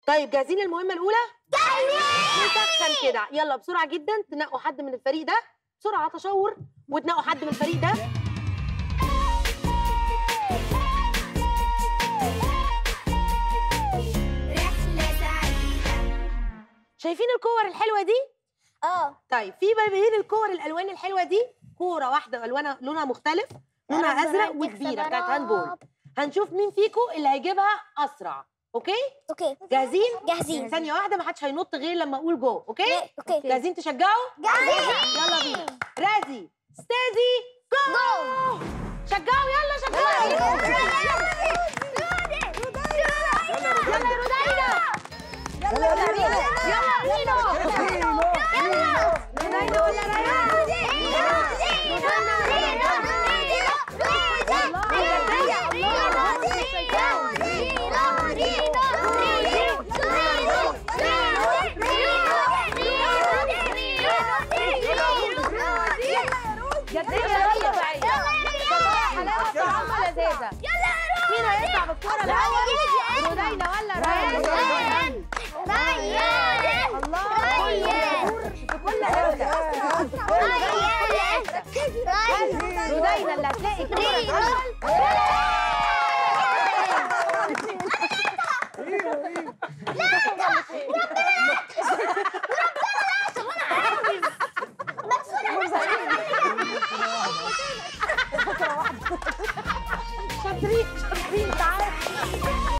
طيب جاهزين للمهمه الاولى نسخن كده يلا بسرعه جدا تنقوا حد من الفريق ده بسرعه تشاور وتنقوا حد من الفريق ده رحلة سعيدة شايفين الكور الحلوه دي اه طيب في ما بين الكور الالوان الحلوه دي كوره واحده الوانها لونها مختلف لونها رب ازرق رب وكبيره يكسب بتاعت يا هاند بول رب. هنشوف مين فيكم اللي هيجيبها اسرع اوكي اوكي جاهزين جاهزين ثانيه واحده ما حدش هينط غير لما اقول جو اوكي اوكي جاهزين تشجعوا جاهزين يلا بينا رازي ستيدي جو شجعوا يلا شجعوا يلا يا رودينا يلا يا رينا يلا رينا رودينا ولا جدية يلا بعيد حلاوة طعمها لذيذة مين هيطلع بالكورة الأول؟ رودينا ولا ريان؟ الله في كل حتة رودينا اللي هتلاقي الكورة الأول